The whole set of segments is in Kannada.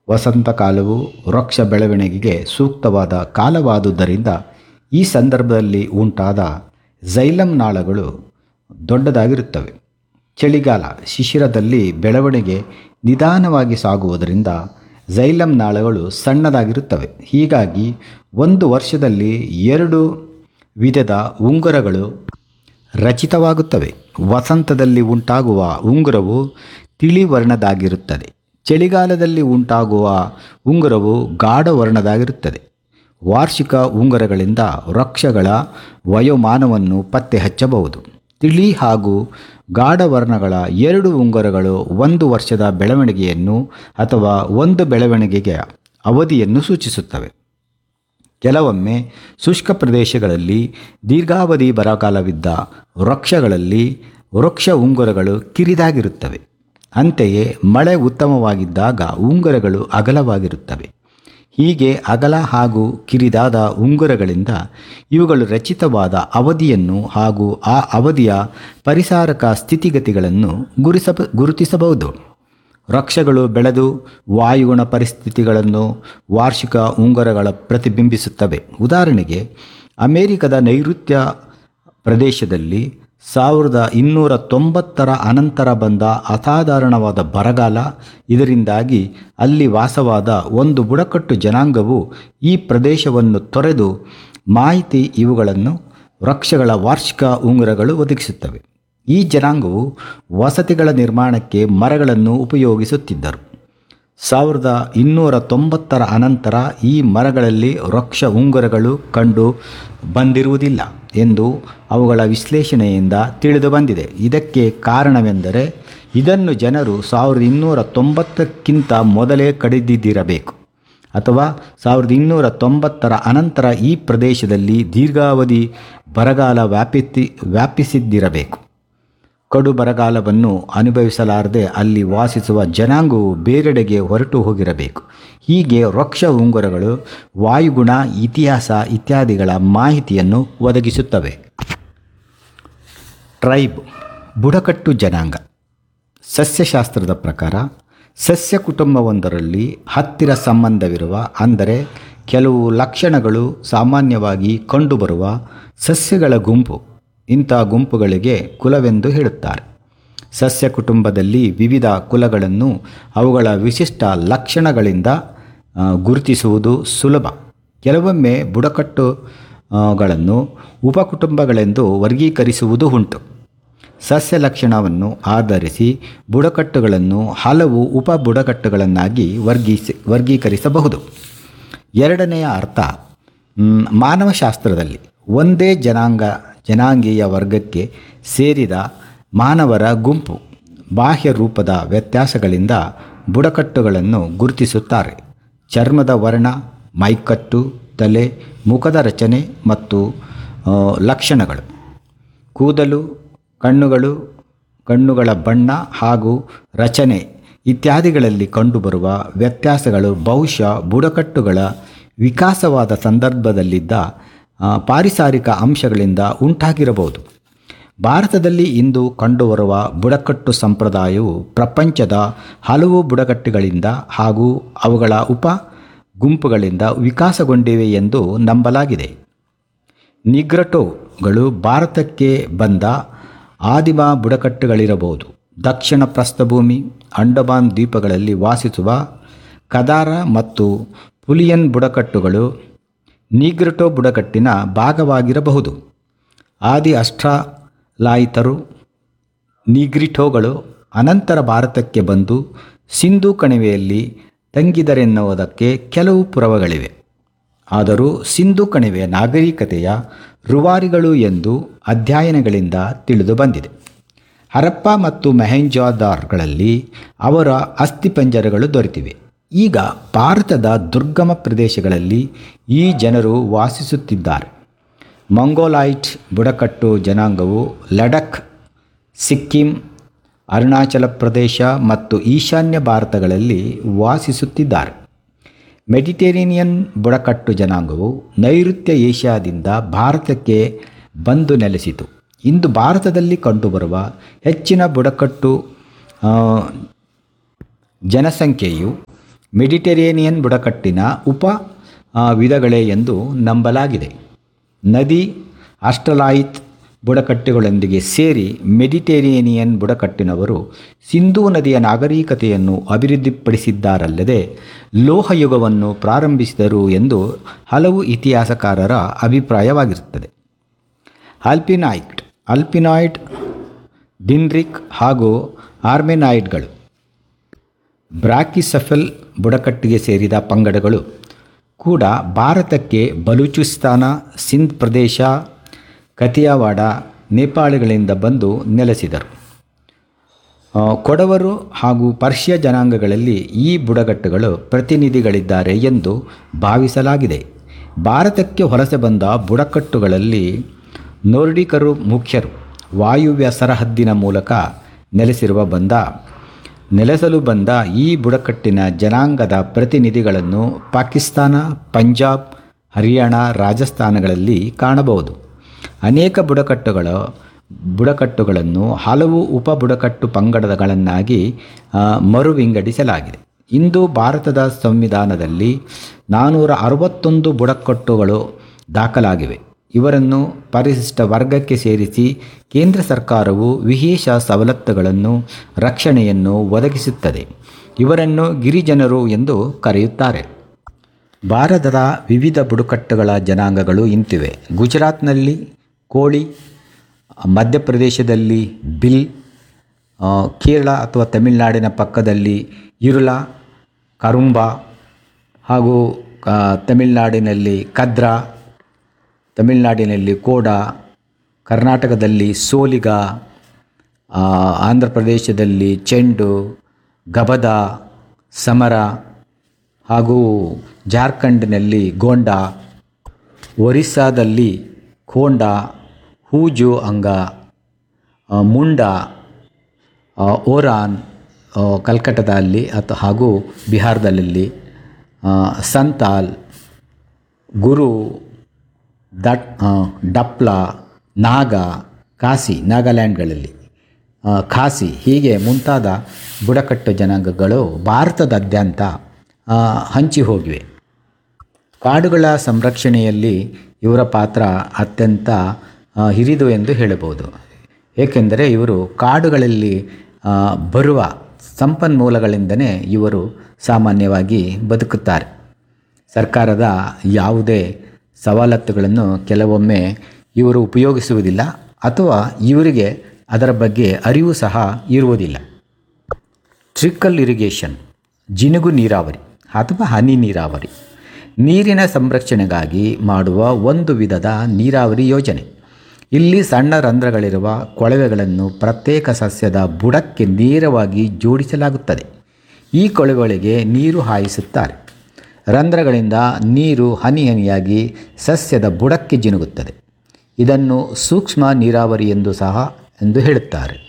ವಸಂತ ಕಾಲವು ವೃಕ್ಷ ಬೆಳವಣಿಗೆಗೆ ಸೂಕ್ತವಾದ ಕಾಲವಾದುದರಿಂದ ಈ ಸಂದರ್ಭದಲ್ಲಿ ಉಂಟಾದ ಝೈಲಮ್ ನಾಳಗಳು ದೊಡ್ಡದಾಗಿರುತ್ತವೆ ಚಳಿಗಾಲ ಶಿಶಿರದಲ್ಲಿ ಬೆಳವಣಿಗೆ ನಿಧಾನವಾಗಿ ಸಾಗುವುದರಿಂದ ಝೈಲಮ್ ನಾಳಗಳು ಸಣ್ಣದಾಗಿರುತ್ತವೆ ಹೀಗಾಗಿ ಒಂದು ವರ್ಷದಲ್ಲಿ ಎರಡು ವಿಧದ ಉಂಗುರಗಳು ರಚಿತವಾಗುತ್ತವೆ ವಸಂತದಲ್ಲಿ ಉಂಟಾಗುವ ಉಂಗುರವು ತಿಳಿ ವರ್ಣದಾಗಿರುತ್ತದೆ ಚಳಿಗಾಲದಲ್ಲಿ ಉಂಟಾಗುವ ಉಂಗುರವು ಗಾಢ ವರ್ಣದಾಗಿರುತ್ತದೆ ವಾರ್ಷಿಕ ಉಂಗುರಗಳಿಂದ ವೃಕ್ಷಗಳ ವಯೋಮಾನವನ್ನು ಪತ್ತೆ ಹಚ್ಚಬಹುದು ತಿಳಿ ಹಾಗೂ ಗಾಢ ವರ್ಣಗಳ ಎರಡು ಉಂಗುರಗಳು ಒಂದು ವರ್ಷದ ಬೆಳವಣಿಗೆಯನ್ನು ಅಥವಾ ಒಂದು ಬೆಳವಣಿಗೆಗೆ ಅವಧಿಯನ್ನು ಸೂಚಿಸುತ್ತವೆ ಕೆಲವೊಮ್ಮೆ ಶುಷ್ಕ ಪ್ರದೇಶಗಳಲ್ಲಿ ದೀರ್ಘಾವಧಿ ಬರಗಾಲವಿದ್ದ ವೃಕ್ಷಗಳಲ್ಲಿ ವೃಕ್ಷ ಉಂಗುರಗಳು ಕಿರಿದಾಗಿರುತ್ತವೆ ಅಂತೆಯೇ ಮಳೆ ಉತ್ತಮವಾಗಿದ್ದಾಗ ಉಂಗುರಗಳು ಅಗಲವಾಗಿರುತ್ತವೆ ಹೀಗೆ ಅಗಲ ಹಾಗೂ ಕಿರಿದಾದ ಉಂಗುರಗಳಿಂದ ಇವುಗಳು ರಚಿತವಾದ ಅವಧಿಯನ್ನು ಹಾಗೂ ಆ ಅವಧಿಯ ಪರಿಸಾರಕ ಸ್ಥಿತಿಗತಿಗಳನ್ನು ಗುರಿಸಬ ಗುರುತಿಸಬಹುದು ವೃಕ್ಷಗಳು ಬೆಳೆದು ವಾಯುಗುಣ ಪರಿಸ್ಥಿತಿಗಳನ್ನು ವಾರ್ಷಿಕ ಉಂಗುರಗಳ ಪ್ರತಿಬಿಂಬಿಸುತ್ತವೆ ಉದಾಹರಣೆಗೆ ಅಮೇರಿಕದ ನೈಋತ್ಯ ಪ್ರದೇಶದಲ್ಲಿ ಸಾವಿರದ ಇನ್ನೂರ ತೊಂಬತ್ತರ ಅನಂತರ ಬಂದ ಅಸಾಧಾರಣವಾದ ಬರಗಾಲ ಇದರಿಂದಾಗಿ ಅಲ್ಲಿ ವಾಸವಾದ ಒಂದು ಬುಡಕಟ್ಟು ಜನಾಂಗವು ಈ ಪ್ರದೇಶವನ್ನು ತೊರೆದು ಮಾಹಿತಿ ಇವುಗಳನ್ನು ವೃಕ್ಷಗಳ ವಾರ್ಷಿಕ ಉಂಗುರಗಳು ಒದಗಿಸುತ್ತವೆ ಈ ಜನಾಂಗವು ವಸತಿಗಳ ನಿರ್ಮಾಣಕ್ಕೆ ಮರಗಳನ್ನು ಉಪಯೋಗಿಸುತ್ತಿದ್ದರು ಸಾವಿರದ ಇನ್ನೂರ ತೊಂಬತ್ತರ ಅನಂತರ ಈ ಮರಗಳಲ್ಲಿ ವೃಕ್ಷ ಉಂಗುರಗಳು ಕಂಡು ಬಂದಿರುವುದಿಲ್ಲ ಎಂದು ಅವುಗಳ ವಿಶ್ಲೇಷಣೆಯಿಂದ ತಿಳಿದು ಬಂದಿದೆ ಇದಕ್ಕೆ ಕಾರಣವೆಂದರೆ ಇದನ್ನು ಜನರು ಸಾವಿರದ ಇನ್ನೂರ ತೊಂಬತ್ತಕ್ಕಿಂತ ಮೊದಲೇ ಕಡಿದಿದ್ದಿರಬೇಕು ಅಥವಾ ಸಾವಿರದ ಇನ್ನೂರ ತೊಂಬತ್ತರ ಅನಂತರ ಈ ಪ್ರದೇಶದಲ್ಲಿ ದೀರ್ಘಾವಧಿ ಬರಗಾಲ ವ್ಯಾಪಿಸಿ ವ್ಯಾಪಿಸಿದ್ದಿರಬೇಕು ಕಡು ಬರಗಾಲವನ್ನು ಅನುಭವಿಸಲಾರದೆ ಅಲ್ಲಿ ವಾಸಿಸುವ ಜನಾಂಗವು ಬೇರೆಡೆಗೆ ಹೊರಟು ಹೋಗಿರಬೇಕು ಹೀಗೆ ವೃಕ್ಷ ಉಂಗುರಗಳು ವಾಯುಗುಣ ಇತಿಹಾಸ ಇತ್ಯಾದಿಗಳ ಮಾಹಿತಿಯನ್ನು ಒದಗಿಸುತ್ತವೆ ಟ್ರೈಬ್ ಬುಡಕಟ್ಟು ಜನಾಂಗ ಸಸ್ಯಶಾಸ್ತ್ರದ ಪ್ರಕಾರ ಸಸ್ಯ ಕುಟುಂಬವೊಂದರಲ್ಲಿ ಹತ್ತಿರ ಸಂಬಂಧವಿರುವ ಅಂದರೆ ಕೆಲವು ಲಕ್ಷಣಗಳು ಸಾಮಾನ್ಯವಾಗಿ ಕಂಡುಬರುವ ಸಸ್ಯಗಳ ಗುಂಪು ಇಂಥ ಗುಂಪುಗಳಿಗೆ ಕುಲವೆಂದು ಹೇಳುತ್ತಾರೆ ಸಸ್ಯ ಕುಟುಂಬದಲ್ಲಿ ವಿವಿಧ ಕುಲಗಳನ್ನು ಅವುಗಳ ವಿಶಿಷ್ಟ ಲಕ್ಷಣಗಳಿಂದ ಆ, ಗುರುತಿಸುವುದು ಸುಲಭ ಕೆಲವೊಮ್ಮೆ ಬುಡಕಟ್ಟು ಆ, ಗಳನ್ನು ಉಪಕುಟುಂಬಗಳೆಂದು ವರ್ಗೀಕರಿಸುವುದು ಉಂಟು ಸಸ್ಯ ಲಕ್ಷಣವನ್ನು ಆಧರಿಸಿ ಬುಡಕಟ್ಟುಗಳನ್ನು ಹಲವು ಉಪ ಬುಡಕಟ್ಟುಗಳನ್ನಾಗಿ ವರ್ಗೀಸಿ ವರ್ಗೀಕರಿಸಬಹುದು ಎರಡನೆಯ ಅರ್ಥ ಮ್, ಮಾನವಶಾಸ್ತ್ರದಲ್ಲಿ ಒಂದೇ ಜನಾಂಗ ಜನಾಂಗೀಯ ವರ್ಗಕ್ಕೆ ಸೇರಿದ ಮಾನವರ ಗುಂಪು ಬಾಹ್ಯ ರೂಪದ ವ್ಯತ್ಯಾಸಗಳಿಂದ ಬುಡಕಟ್ಟುಗಳನ್ನು ಗುರುತಿಸುತ್ತಾರೆ ಚರ್ಮದ ವರ್ಣ ಮೈಕಟ್ಟು ತಲೆ ಮುಖದ ರಚನೆ ಮತ್ತು ಆ, ಲಕ್ಷಣಗಳು ಕೂದಲು ಕಣ್ಣುಗಳು ಕಣ್ಣುಗಳ ಬಣ್ಣ ಹಾಗೂ ರಚನೆ ಇತ್ಯಾದಿಗಳಲ್ಲಿ ಕಂಡುಬರುವ ವ್ಯತ್ಯಾಸಗಳು ಬಹುಶಃ ಬುಡಕಟ್ಟುಗಳ ವಿಕಾಸವಾದ ಸಂದರ್ಭದಲ್ಲಿದ್ದ ಆ, ಪಾರಿಸಾರಿಕ ಅಂಶಗಳಿಂದ ಉಂಟಾಗಿರಬಹುದು ಭಾರತದಲ್ಲಿ ಇಂದು ಕಂಡುಬರುವ ಬುಡಕಟ್ಟು ಸಂಪ್ರದಾಯವು ಪ್ರಪಂಚದ ಹಲವು ಬುಡಕಟ್ಟುಗಳಿಂದ ಹಾಗೂ ಅವುಗಳ ಉಪ ಗುಂಪುಗಳಿಂದ ವಿಕಾಸಗೊಂಡಿವೆ ಎಂದು ನಂಬಲಾಗಿದೆ ನಿಗ್ರಟೋಗಳು ಭಾರತಕ್ಕೆ ಬಂದ ಆದಿಮ ಬುಡಕಟ್ಟುಗಳಿರಬಹುದು ದಕ್ಷಿಣ ಪ್ರಸ್ಥಭೂಮಿ ಅಂಡಮಾನ್ ದ್ವೀಪಗಳಲ್ಲಿ ವಾಸಿಸುವ ಕದಾರ ಮತ್ತು ಪುಲಿಯನ್ ಬುಡಕಟ್ಟುಗಳು ನಿಗ್ರಟೋ ಬುಡಕಟ್ಟಿನ ಭಾಗವಾಗಿರಬಹುದು ಆದಿ ಅಷ್ಟ್ರಲಾಯಿತರು ನಿಗ್ರಿಟೋಗಳು ಅನಂತರ ಭಾರತಕ್ಕೆ ಬಂದು ಸಿಂಧೂ ಕಣಿವೆಯಲ್ಲಿ ತಂಗಿದರೆನ್ನುವುದಕ್ಕೆ ಕೆಲವು ಪುರಾವೆಗಳಿವೆ ಆದರೂ ಸಿಂಧು ಕಣಿವೆಯ ನಾಗರಿಕತೆಯ ರುವಾರಿಗಳು ಎಂದು ಅಧ್ಯಯನಗಳಿಂದ ತಿಳಿದು ಬಂದಿದೆ ಹರಪ್ಪ ಮತ್ತು ಮೆಹೆಂಜಾದಾರ್ಗಳಲ್ಲಿ ಅವರ ಅಸ್ಥಿಪಂಜರಗಳು ದೊರೆತಿವೆ ಈಗ ಭಾರತದ ದುರ್ಗಮ ಪ್ರದೇಶಗಳಲ್ಲಿ ಈ ಜನರು ವಾಸಿಸುತ್ತಿದ್ದಾರೆ ಮಂಗೋಲೈಟ್ ಬುಡಕಟ್ಟು ಜನಾಂಗವು ಲಡಖ್ ಸಿಕ್ಕಿಂ ಅರುಣಾಚಲ ಪ್ರದೇಶ ಮತ್ತು ಈಶಾನ್ಯ ಭಾರತಗಳಲ್ಲಿ ವಾಸಿಸುತ್ತಿದ್ದಾರೆ ಮೆಡಿಟೇರೇನಿಯನ್ ಬುಡಕಟ್ಟು ಜನಾಂಗವು ನೈಋತ್ಯ ಏಷ್ಯಾದಿಂದ ಭಾರತಕ್ಕೆ ಬಂದು ನೆಲೆಸಿತು ಇಂದು ಭಾರತದಲ್ಲಿ ಕಂಡುಬರುವ ಹೆಚ್ಚಿನ ಬುಡಕಟ್ಟು ಆ, ಜನಸಂಖ್ಯೆಯು ಮೆಡಿಟರೇನಿಯನ್ ಬುಡಕಟ್ಟಿನ ಉಪ ಆ, ವಿಧಗಳೇ ಎಂದು ನಂಬಲಾಗಿದೆ ನದಿ ಆಸ್ಟ್ರಲಾಯಿತ್ ಬುಡಕಟ್ಟುಗಳೊಂದಿಗೆ ಸೇರಿ ಮೆಡಿಟರೇನಿಯನ್ ಬುಡಕಟ್ಟಿನವರು ಸಿಂಧೂ ನದಿಯ ನಾಗರಿಕತೆಯನ್ನು ಅಭಿವೃದ್ಧಿಪಡಿಸಿದ್ದಾರಲ್ಲದೆ ಲೋಹಯುಗವನ್ನು ಪ್ರಾರಂಭಿಸಿದರು ಎಂದು ಹಲವು ಇತಿಹಾಸಕಾರರ ಅಭಿಪ್ರಾಯವಾಗಿರುತ್ತದೆ ಆಲ್ಪಿನಾಯ್ಟ್ ಆಲ್ಪಿನಾಯ್ಡ್ ಡಿನ್ರಿಕ್ ಹಾಗೂ ಆರ್ಮೆನಾಯ್ಡ್ಗಳು ಬ್ರಾಕಿಸಫೆಲ್ ಬುಡಕಟ್ಟಿಗೆ ಸೇರಿದ ಪಂಗಡಗಳು ಕೂಡ ಭಾರತಕ್ಕೆ ಬಲೂಚಿಸ್ತಾನ ಸಿಂಧ್ ಪ್ರದೇಶ ಕತಿಯಾವಾಡ ನೇಪಾಳಗಳಿಂದ ಬಂದು ನೆಲೆಸಿದರು ಆ, ಕೊಡವರು ಹಾಗೂ ಪರ್ಷಿಯ ಜನಾಂಗಗಳಲ್ಲಿ ಈ ಬುಡಕಟ್ಟುಗಳು ಪ್ರತಿನಿಧಿಗಳಿದ್ದಾರೆ ಎಂದು ಭಾವಿಸಲಾಗಿದೆ ಭಾರತಕ್ಕೆ ವಲಸೆ ಬಂದ ಬುಡಕಟ್ಟುಗಳಲ್ಲಿ ನೋರ್ಡಿಕರು ಮುಖ್ಯರು ವಾಯುವ್ಯ ಸರಹದ್ದಿನ ಮೂಲಕ ನೆಲೆಸಿರುವ ಬಂದ ನೆಲೆಸಲು ಬಂದ ಈ ಬುಡಕಟ್ಟಿನ ಜನಾಂಗದ ಪ್ರತಿನಿಧಿಗಳನ್ನು ಪಾಕಿಸ್ತಾನ ಪಂಜಾಬ್ ಹರಿಯಾಣ ರಾಜಸ್ಥಾನಗಳಲ್ಲಿ ಕಾಣಬಹುದು ಅನೇಕ ಬುಡಕಟ್ಟುಗಳ ಬುಡಕಟ್ಟುಗಳನ್ನು ಹಲವು ಉಪ ಬುಡಕಟ್ಟು ಪಂಗಡಗಳನ್ನಾಗಿ ಆ, ಮರು ವಿಂಗಡಿಸಲಾಗಿದೆ ಇಂದು ಭಾರತದ ಸಂವಿಧಾನದಲ್ಲಿ ನಾನ್ನೂರ ಅರವತ್ತೊಂದು ಬುಡಕಟ್ಟುಗಳು ದಾಖಲಾಗಿವೆ ಇವರನ್ನು ಪರಿಶಿಷ್ಟ ವರ್ಗಕ್ಕೆ ಸೇರಿಸಿ ಕೇಂದ್ರ ಸರ್ಕಾರವು ವಿಶೇಷ ಸವಲತ್ತುಗಳನ್ನು ರಕ್ಷಣೆಯನ್ನು ಒದಗಿಸುತ್ತದೆ ಇವರನ್ನು ಗಿರಿಜನರು ಎಂದು ಕರೆಯುತ್ತಾರೆ ಭಾರತದ ವಿವಿಧ ಬುಡಕಟ್ಟುಗಳ ಜನಾಂಗಗಳು ಇಂತಿವೆ ಗುಜರಾತ್ನಲ್ಲಿ ಕೋಳಿ ಮಧ್ಯಪ್ರದೇಶದಲ್ಲಿ ಬಿಲ್ ಆ, ಕೇರಳ ಅಥವಾ ತಮಿಳುನಾಡಿನ ಪಕ್ಕದಲ್ಲಿ ಇರುಳ ಕರುಂಬ ಹಾಗೂ ಆ, ತಮಿಳುನಾಡಿನಲ್ಲಿ ಕದ್ರಾ ತಮಿಳುನಾಡಿನಲ್ಲಿ ಕೋಡ ಕರ್ನಾಟಕದಲ್ಲಿ ಸೋಲಿಗ ಆ, ಆಂಧ್ರ ಪ್ರದೇಶದಲ್ಲಿ ಚೆಂಡು ಗಬದ ಸಮರ ಹಾಗೂ ಜಾರ್ಖಂಡ್ನಲ್ಲಿ ಗೋಂಡ ಒರಿಸ್ಸಾದಲ್ಲಿ ಖೋಂಡ ಹೂಜು ಅಂಗ ಆ, ಮುಂಡ ಆ, ಓರಾನ್ ಆ, ಕಲ್ಕಟ್ಟದಲ್ಲಿ ಅಥ ಹಾಗೂ ಬಿಹಾರದಲ್ಲಿ ಆ, ಸಂತಾಲ್ ಗುರು ದಟ್ ಆ, ಡಪ್ಲ ನಾಗ ಕಾಸಿ ನಾಗಾಲ್ಯಾಂಡ್ಗಳಲ್ಲಿ ಆ, ಖಾಸಿ ಹೀಗೆ ಮುಂತಾದ ಬುಡಕಟ್ಟು ಜನಾಂಗಗಳು ಭಾರತದಾದ್ಯಂತ ಆ, ಹಂಚಿ ಹೋಗಿವೆ ಕಾಡುಗಳ ಸಂರಕ್ಷಣೆಯಲ್ಲಿ ಇವರ ಪಾತ್ರ ಅತ್ಯಂತ ಆ, ಹಿರಿದು ಎಂದು ಹೇಳಬಹುದು ಏಕೆಂದರೆ ಇವರು ಕಾಡುಗಳಲ್ಲಿ ಆ, ಬರುವ ಸಂಪನ್ಮೂಲಗಳಿಂದಲೇ ಇವರು ಸಾಮಾನ್ಯವಾಗಿ ಬದುಕುತ್ತಾರೆ ಸರ್ಕಾರದ ಯಾವುದೇ ಸವಲತ್ತುಗಳನ್ನು ಕೆಲವೊಮ್ಮೆ ಇವರು ಉಪಯೋಗಿಸುವುದಿಲ್ಲ ಅಥವಾ ಇವರಿಗೆ ಅದರ ಬಗ್ಗೆ ಅರಿವು ಸಹ ಇರುವುದಿಲ್ಲ ಟ್ರಿಕಲ್ ಇರಿಗೇಷನ್ ಜಿನುಗು ನೀರಾವರಿ ಅಥವಾ ಹನಿ ನೀರಾವರಿ ನೀರಿನ ಸಂರಕ್ಷಣೆಗಾಗಿ ಮಾಡುವ ಒಂದು ವಿಧದ ನೀರಾವರಿ ಯೋಜನೆ ಇಲ್ಲಿ ಸಣ್ಣ ರಂಧ್ರಗಳಿರುವ ಕೊಳವೆಗಳನ್ನು ಪ್ರತ್ಯೇಕ ಸಸ್ಯದ ಬುಡಕ್ಕೆ ನೇರವಾಗಿ ಜೋಡಿಸಲಾಗುತ್ತದೆ ಈ ಕೊಳವೆಗಳಿಗೆ ನೀರು ಹಾಯಿಸುತ್ತಾರೆ ರಂಧ್ರಗಳಿಂದ ನೀರು ಹನಿ ಹನಿಯಾಗಿ ಸಸ್ಯದ ಬುಡಕ್ಕೆ ಜಿನುಗುತ್ತದೆ ಇದನ್ನು ಸೂಕ್ಷ್ಮ ನೀರಾವರಿ ಎಂದು ಸಹ ಎಂದು ಹೇಳುತ್ತಾರೆ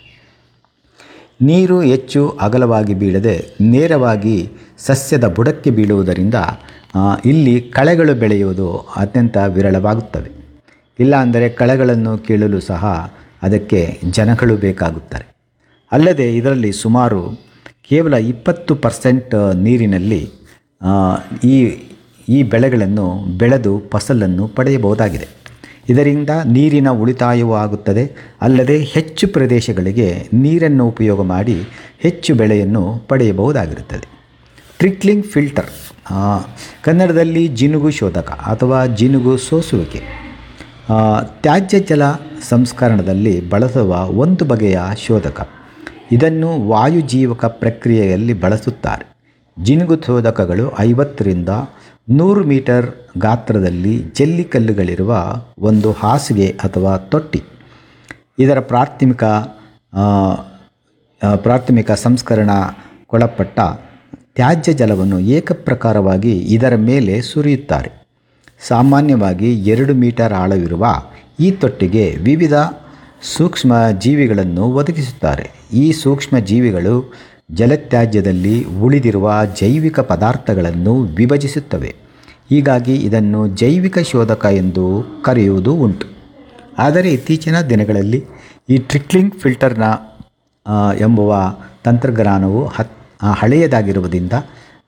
ನೀರು ಹೆಚ್ಚು ಅಗಲವಾಗಿ ಬೀಳದೆ ನೇರವಾಗಿ ಸಸ್ಯದ ಬುಡಕ್ಕೆ ಬೀಳುವುದರಿಂದ ಆ, ಇಲ್ಲಿ ಕಳೆಗಳು ಬೆಳೆಯುವುದು ಅತ್ಯಂತ ವಿರಳವಾಗುತ್ತವೆ ಇಲ್ಲ ಅಂದರೆ ಕಳೆಗಳನ್ನು ಕೀಳಲು ಸಹ ಅದಕ್ಕೆ ಜನಗಳು ಬೇಕಾಗುತ್ತಾರೆ ಅಲ್ಲದೆ ಇದರಲ್ಲಿ ಸುಮಾರು ಕೇವಲ ಇಪ್ಪತ್ತು ಪರ್ಸೆಂಟ್ ನೀರಿನಲ್ಲಿ ಆ, ಈ ಈ ಬೆಳೆಗಳನ್ನು ಬೆಳೆದು ಫಸಲನ್ನು ಪಡೆಯಬಹುದಾಗಿದೆ ಇದರಿಂದ ನೀರಿನ ಉಳಿತಾಯವೂ ಆಗುತ್ತದೆ ಅಲ್ಲದೆ ಹೆಚ್ಚು ಪ್ರದೇಶಗಳಿಗೆ ನೀರನ್ನು ಉಪಯೋಗ ಮಾಡಿ ಹೆಚ್ಚು ಬೆಳೆಯನ್ನು ಪಡೆಯಬಹುದಾಗಿರುತ್ತದೆ ಟ್ರಿಕ್ಲಿಂಗ್ ಫಿಲ್ಟರ್ ಆ, ಕನ್ನಡದಲ್ಲಿ ಜಿನುಗು ಶೋಧಕ ಅಥವಾ ಜಿನುಗು ಸೋಸುವಿಕೆ ಆ, ತ್ಯಾಜ್ಯ ಜಲ ಸಂಸ್ಕರಣದಲ್ಲಿ ಬಳಸುವ ಒಂದು ಬಗೆಯ ಶೋಧಕ ಇದನ್ನು ವಾಯುಜೀವಕ ಪ್ರಕ್ರಿಯೆಯಲ್ಲಿ ಬಳಸುತ್ತಾರೆ ಜಿನುಗು ಶೋಧಕಗಳು ಐವತ್ತರಿಂದ ನೂರು ಮೀಟರ್ ಗಾತ್ರದಲ್ಲಿ ಜಲ್ಲಿಕಲ್ಲುಗಳಿರುವ ಒಂದು ಹಾಸಿಗೆ ಅಥವಾ ತೊಟ್ಟಿ ಇದರ ಪ್ರಾಥಮಿಕ ಆ, ಆ, ಪ್ರಾಥಮಿಕ ಸಂಸ್ಕರಣಕ್ಕೊಳಪಟ್ಟ ತ್ಯಾಜ್ಯ ಜಲವನ್ನು ಏಕಪ್ರಕಾರವಾಗಿ ಇದರ ಮೇಲೆ ಸುರಿಯುತ್ತಾರೆ ಸಾಮಾನ್ಯವಾಗಿ ಎರಡು ಮೀಟರ್ ಆಳವಿರುವ ಈ ತೊಟ್ಟಿಗೆ ವಿವಿಧ ಸೂಕ್ಷ್ಮ ಜೀವಿಗಳನ್ನು ಒದಗಿಸುತ್ತಾರೆ ಈ ಸೂಕ್ಷ್ಮ ಜೀವಿಗಳು ಜಲತ್ಯಾಜ್ಯದಲ್ಲಿ ಉಳಿದಿರುವ ಜೈವಿಕ ಪದಾರ್ಥಗಳನ್ನು ವಿಭಜಿಸುತ್ತವೆ ಹೀಗಾಗಿ ಇದನ್ನು ಜೈವಿಕ ಶೋಧಕ ಎಂದು ಕರೆಯುವುದು ಉಂಟು ಆದರೆ ಇತ್ತೀಚಿನ ದಿನಗಳಲ್ಲಿ ಈ ಟ್ರಿಕ್ಲಿಂಗ್ ಫಿಲ್ಟರ್ನ ಆ, ಎಂಬುವ ತಂತ್ರಜ್ಞಾನವು ಹತ್ ಆ, ಹಳೆಯದಾಗಿರುವುದರಿಂದ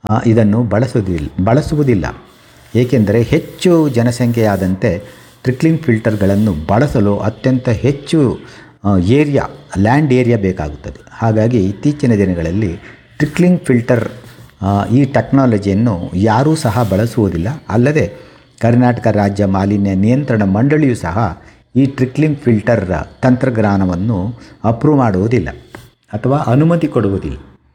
ಆ, ಇದನ್ನು ಬಳಸುವುದಿಲ್ಲ ಬಳಸುವುದಿಲ್ಲ ಏಕೆಂದರೆ ಹೆಚ್ಚು ಜನಸಂಖ್ಯೆಯಾದಂತೆ ಟ್ರಿಕ್ಲಿಂಗ್ ಫಿಲ್ಟರ್ಗಳನ್ನು ಬಳಸಲು ಅತ್ಯಂತ ಹೆಚ್ಚು ಆ, ಏರಿಯಾ ಲ್ಯಾಂಡ್ ಏರಿಯಾ ಬೇಕಾಗುತ್ತದೆ ಹಾಗಾಗಿ ಇತ್ತೀಚಿನ ದಿನಗಳಲ್ಲಿ ಟ್ರಿಕ್ಲಿಂಗ್ ಫಿಲ್ಟರ್ ಆ, ಈ ಟೆಕ್ನಾಲಜಿಯನ್ನು ಯಾರೂ ಸಹ ಬಳಸುವುದಿಲ್ಲ ಅಲ್ಲದೆ ಕರ್ನಾಟಕ ರಾಜ್ಯ ಮಾಲಿನ್ಯ ನಿಯಂತ್ರಣ ಮಂಡಳಿಯು ಸಹ ಈ ಟ್ರಿಕ್ಲಿಂಗ್ ಫಿಲ್ಟರ್ ತಂತ್ರಜ್ಞಾನವನ್ನು ಅಪ್ರೂವ್ ಮಾಡುವುದಿಲ್ಲ ಅಥವಾ ಅನುಮತಿ ಕೊಡುವುದಿಲ್ಲ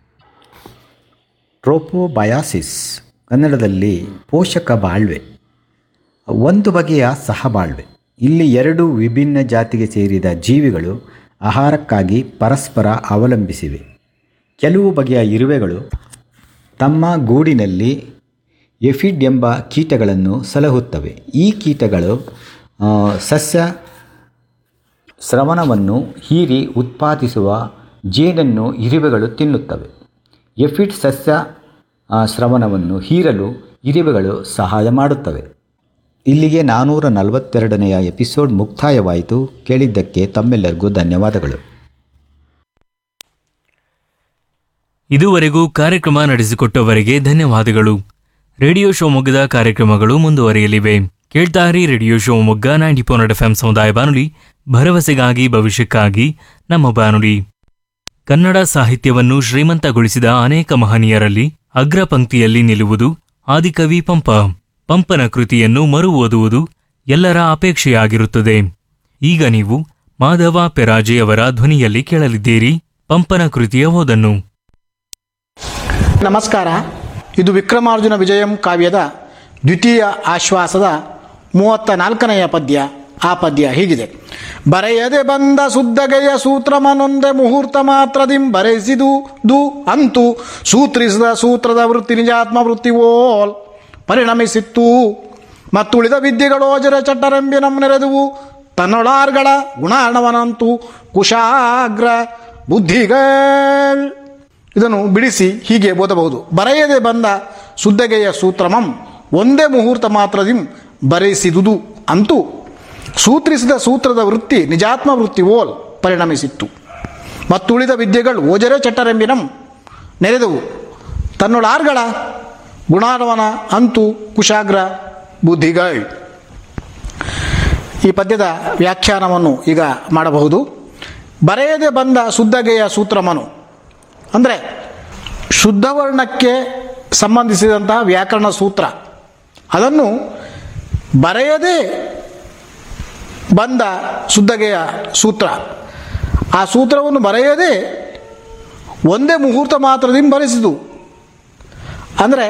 ಟ್ರೋಪೋಬಯಾಸಿಸ್ ಕನ್ನಡದಲ್ಲಿ ಪೋಷಕ ಬಾಳ್ವೆ ಒಂದು ಬಗೆಯ ಸಹಬಾಳ್ವೆ ಇಲ್ಲಿ ಎರಡು ವಿಭಿನ್ನ ಜಾತಿಗೆ ಸೇರಿದ ಜೀವಿಗಳು ಆಹಾರಕ್ಕಾಗಿ ಪರಸ್ಪರ ಅವಲಂಬಿಸಿವೆ ಕೆಲವು ಬಗೆಯ ಇರುವೆಗಳು ತಮ್ಮ ಗೂಡಿನಲ್ಲಿ ಎಫಿಡ್ ಎಂಬ ಕೀಟಗಳನ್ನು ಸಲಹುತ್ತವೆ ಈ ಕೀಟಗಳು ಆ, ಸಸ್ಯ ಸ್ರವಣವನ್ನು ಹೀರಿ ಉತ್ಪಾದಿಸುವ ಜೇನನ್ನು ಇರುವೆಗಳು ತಿನ್ನುತ್ತವೆ ಎಫಿಡ್ ಸಸ್ಯ ಆ, ಸ್ರವಣವನ್ನು ಹೀರಲು ಇರುವೆಗಳು ಸಹಾಯ ಮಾಡುತ್ತವೆ ಇಲ್ಲಿಗೆ ನಾನ್ನೂರ ನಲವತ್ತೆರಡನೆಯ ಎಪಿಸೋಡ್ ಮುಕ್ತಾಯವಾಯಿತು ಕೇಳಿದ್ದಕ್ಕೆ ತಮ್ಮೆಲ್ಲರಿಗೂ ಧನ್ಯವಾದಗಳು ಇದುವರೆಗೂ ಕಾರ್ಯಕ್ರಮ ನಡೆಸಿಕೊಟ್ಟವರಿಗೆ ಧನ್ಯವಾದಗಳು ರೇಡಿಯೋ ಶಿವಮೊಗ್ಗದ ಕಾರ್ಯಕ್ರಮಗಳು ಮುಂದುವರಿಯಲಿವೆ ಕೇಳ್ತಾರಿ radio Shivamogga ninety four F ಸಮುದಾಯ ಬಾನುಲಿ ಭರವಸೆಗಾಗಿ ಭವಿಷ್ಯಕ್ಕಾಗಿ ನಮ್ಮ ಬಾನುಲಿ ಕನ್ನಡ ಸಾಹಿತ್ಯವನ್ನು ಶ್ರೀಮಂತಗೊಳಿಸಿದ ಅನೇಕ ಮಹನೀಯರಲ್ಲಿ ಅಗ್ರ ಪಂಕ್ತಿಯಲ್ಲಿ ನಿಲ್ಲುವುದು ಆದಿಕವಿ ಪಂಪ ಪಂಪನ ಕೃತಿಯನ್ನು ಮರು ಓದುವುದು ಎಲ್ಲರ ಅಪೇಕ್ಷೆಯಾಗಿರುತ್ತದೆ ಈಗ ನೀವು ಮಾಧವ ಪೆರಾಜೆಯವರ ಧ್ವನಿಯಲ್ಲಿ ಕೇಳಲಿದ್ದೀರಿ ಪಂಪನ ಕೃತಿಯ ಓದನ್ನು ನಮಸ್ಕಾರ ಇದು ವಿಕ್ರಮಾರ್ಜುನ ವಿಜಯಂ ಕಾವ್ಯದ ದ್ವಿತೀಯ ಆಶ್ವಾಸದ ಮೂವತ್ತ ನಾಲ್ಕನೆಯ ಪದ್ಯ ಆ ಪದ್ಯ ಹೀಗಿದೆ ಬರೆಯದೆ ಬಂದ ಸುದ್ದಗೆಯ ಸೂತ್ರಮನೊಂದೆ ಮುಹೂರ್ತ ಮಾತ್ರದಿಂ ಬರೆಸಿದು ದು ಅಂತೂ ಸೂತ್ರಿಸಿದ ಸೂತ್ರದ ವೃತ್ತಿ ನಿಜಾತ್ಮ ವೃತ್ತಿ ಓಲ್ ಪರಿಣಮಿಸಿತ್ತು ಮತ್ತುಳಿದ ವಿದ್ಯೆಗಳೋಜರ ಚಟ್ಟರಂಬಿನಂ ನೆರೆದುವು ತನ್ನೊಳಾರ್ಗಳ ಗುಣಾರ್ಣವನಂತೂ ಕುಶಾಗ್ರ ಬುದ್ಧಿಗಳ್ ಇದನ್ನು ಬಿಡಿಸಿ ಹೀಗೆ ಓದಬಹುದು ಬರೆಯದೆ ಬಂದ ಸುದ್ದಗೆಯ ಸೂತ್ರಮಂ ಒಂದೇ ಮುಹೂರ್ತ ಮಾತ್ರದಿಂ ಬರೆಸಿದುದು ಅಂತೂ ಸೂತ್ರಿಸಿದ ಸೂತ್ರದ ವೃತ್ತಿ ನಿಜಾತ್ಮ ವೃತ್ತಿ ಓಲ್ ಪರಿಣಮಿಸಿತ್ತು ಮತ್ತುಳಿದ ವಿದ್ಯೆಗಳು ಓಜರೆ ಚಟ್ಟರೆಂಬಿನಂ ನೆರೆದವು ತನ್ನೊಳಾರ್ಗಳ ಗುಣಾರ್ವನ ಅಂತೂ ಕುಶಾಗ್ರ ಬುದ್ಧಿಗಳ್ ಈ ಪದ್ಯದ ವ್ಯಾಖ್ಯಾನವನ್ನು ಈಗ ಮಾಡಬಹುದು ಬರೆಯದೆ ಬಂದ ಸುದ್ದಗೆಯ ಸೂತ್ರಮನು ಅಂದರೆ ಶುದ್ಧವರ್ಣಕ್ಕೆ ಸಂಬಂಧಿಸಿದಂತಹ ವ್ಯಾಕರಣ ಸೂತ್ರ ಅದನ್ನು ಬರೆಯದೇ ಬಂದ ಶುದ್ಧಗೆಯ ಸೂತ್ರ ಆ ಸೂತ್ರವನ್ನು ಬರೆಯದೇ ಒಂದೇ ಮುಹೂರ್ತ ಮಾತ್ರದಿಂದ ಬರೆಸಿದು ಅಂದರೆ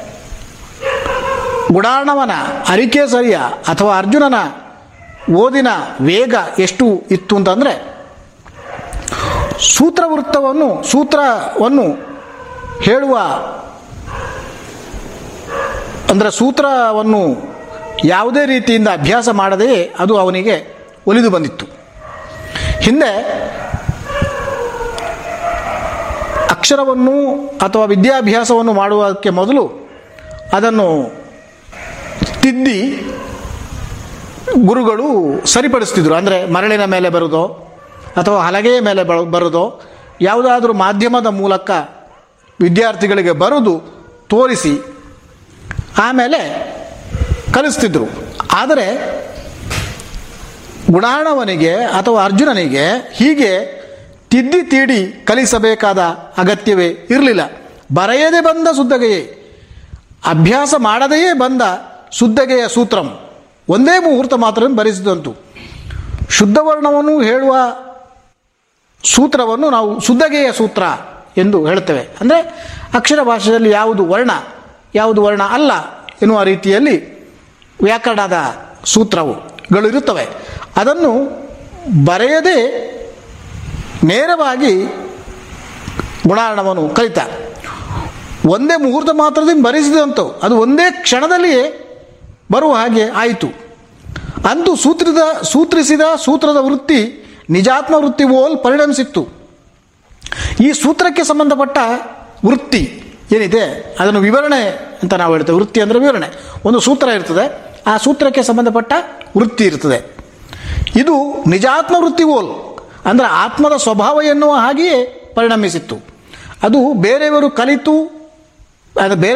ಗುಡಾಣವನ ಅರಿಕೆ ಸರಿಯ ಅಥವಾ ಅರ್ಜುನನ ಓದಿನ ವೇಗ ಎಷ್ಟು ಇತ್ತು ಅಂತಂದರೆ ಸೂತ್ರವೃತ್ತವನ್ನು ಸೂತ್ರವನ್ನು ಹೇಳುವ ಅಂದರೆ ಸೂತ್ರವನ್ನು ಯಾವುದೇ ರೀತಿಯಿಂದ ಅಭ್ಯಾಸ ಮಾಡದೆಯೇ ಅದು ಅವನಿಗೆ ಒಲಿದು ಬಂದಿತ್ತು ಹಿಂದೆ ಅಕ್ಷರವನ್ನು ಅಥವಾ ವಿದ್ಯಾಭ್ಯಾಸವನ್ನು ಮಾಡುವುದಕ್ಕೆ ಮೊದಲು ಅದನ್ನು ತಿದ್ದಿ ಗುರುಗಳು ಸರಿಪಡಿಸ್ತಿದ್ರು ಅಂದರೆ ಮರಳಿನ ಮೇಲೆ ಬರೋದೋ ಅಥವಾ ಹಲಗೆಯ ಮೇಲೆ ಬರೋ ಬರೋದೋ ಯಾವುದಾದ್ರೂ ಮಾಧ್ಯಮದ ಮೂಲಕ ವಿದ್ಯಾರ್ಥಿಗಳಿಗೆ ಬರೆದು ತೋರಿಸಿ ಆಮೇಲೆ ಕಲಿಸ್ತಿದ್ರು ಆದರೆ ಗುಣಾಣವನಿಗೆ ಅಥವಾ ಅರ್ಜುನನಿಗೆ ಹೀಗೆ ತಿದ್ದಿ ತೀಡಿ ಕಲಿಸಬೇಕಾದ ಅಗತ್ಯವೇ ಇರಲಿಲ್ಲ ಬರೆಯದೆ ಬಂದ ಸುದ್ದಗೆಯೇ ಅಭ್ಯಾಸ ಮಾಡದೆಯೇ ಬಂದ ಶುದ್ಧಗೆಯ ಸೂತ್ರಂ ಒಂದೇ ಮುಹೂರ್ತ ಮಾತ್ರ ಬರೆಸಿದಂತು ಶುದ್ಧವರ್ಣವನ್ನು ಹೇಳುವ ಸೂತ್ರವನ್ನು ನಾವು ಶುದ್ಧಗೆಯ ಸೂತ್ರ ಎಂದು ಹೇಳ್ತೇವೆ ಅಂದರೆ ಅಕ್ಷರ ಭಾಷೆಯಲ್ಲಿ ಯಾವುದು ವರ್ಣ ಯಾವುದು ವರ್ಣ ಅಲ್ಲ ಎನ್ನುವ ರೀತಿಯಲ್ಲಿ ವ್ಯಾಕರಣದ ಸೂತ್ರವುಗಳು ಇರುತ್ತವೆ ಅದನ್ನು ಬರೆಯದೇ ನೇರವಾಗಿ ಗುಣಾರ್ಣವನ್ನು ಕಲಿತ ಒಂದೇ ಮುಹೂರ್ತ ಮಾತ್ರದಿಂದ ಬರೆಸಿದಂತು ಅದು ಒಂದೇ ಕ್ಷಣದಲ್ಲಿಯೇ ಬರುವ ಹಾಗೆ ಆಯಿತು ಅಂದು ಸೂತ್ರದ ಸೂತ್ರಿಸಿದ ಸೂತ್ರದ ವೃತ್ತಿ ನಿಜಾತ್ಮ ವೃತ್ತಿ ಓಲ್ ಪರಿಣಮಿಸಿತ್ತು ಈ ಸೂತ್ರಕ್ಕೆ ಸಂಬಂಧಪಟ್ಟ ವೃತ್ತಿ ಏನಿದೆ ಅದನ್ನು ವಿವರಣೆ ಅಂತ ನಾವು ಹೇಳ್ತೇವೆ ವೃತ್ತಿ ಅಂದರೆ ವಿವರಣೆ ಒಂದು ಸೂತ್ರ ಇರ್ತದೆ ಆ ಸೂತ್ರಕ್ಕೆ ಸಂಬಂಧಪಟ್ಟ ವೃತ್ತಿ ಇರ್ತದೆ ಇದು ನಿಜಾತ್ಮ ವೃತ್ತಿ ಓಲ್ ಅಂದರೆ ಆತ್ಮದ ಸ್ವಭಾವ ಎನ್ನುವ ಹಾಗೆಯೇ ಪರಿಣಮಿಸಿತ್ತು ಅದು ಬೇರೆಯವರು ಕಲಿತು ಅದು ಬೇರೆ